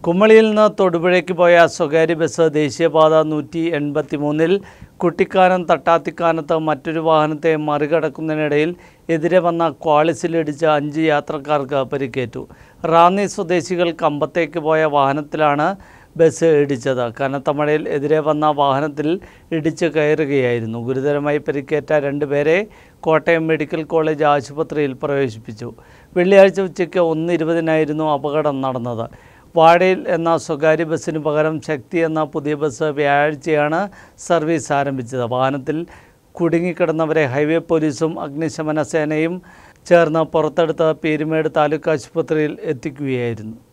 കുമ്മളിയിൽ നിന്ന് തൊടുപുഴയ്ക്ക് പോയ സ്വകാര്യ ബസ് ദേശീയപാത നൂറ്റി എൺപത്തി മൂന്നിൽ കുട്ടിക്കാനം തട്ടാത്തിക്കാനത്ത് മറ്റൊരു വാഹനത്തെ മറികടക്കുന്നതിനിടയിൽ എതിരെ വന്ന ക്വാളിസിലിടിച്ച അഞ്ച് യാത്രക്കാർക്ക് പരിക്കേറ്റു റാന്നി സ്വദേശികൾ കമ്പത്തേക്ക് പോയ വാഹനത്തിലാണ് ബസ് ഇടിച്ചത് കനത്ത മഴയിൽ എതിരെ വന്ന വാഹനത്തിൽ ഇടിച്ച് കയറുകയായിരുന്നു ഗുരുതരമായി പരിക്കേറ്റ രണ്ടുപേരെ കോട്ടയം മെഡിക്കൽ കോളേജ് ആശുപത്രിയിൽ പ്രവേശിപ്പിച്ചു വെള്ളിയാഴ്ച ഉച്ചയ്ക്ക് ഒന്ന് ഇരുപതിനായിരുന്നു അപകടം നടന്നത് വാഴയിൽ എന്ന സ്വകാര്യ ബസ്സിന് പകരം ശക്തി എന്ന പുതിയ ബസ് വ്യാഴാഴ്ചയാണ് സർവീസ് ആരംഭിച്ചത് വാഹനത്തിൽ കുടുങ്ങിക്കിടന്നവരെ ഹൈവേ പോലീസും അഗ്നിശമന സേനയും ചേർന്ന് പുറത്തെടുത്ത് പീരുമേട് താലൂക്ക് ആശുപത്രിയിൽ എത്തിക്കുകയായിരുന്നു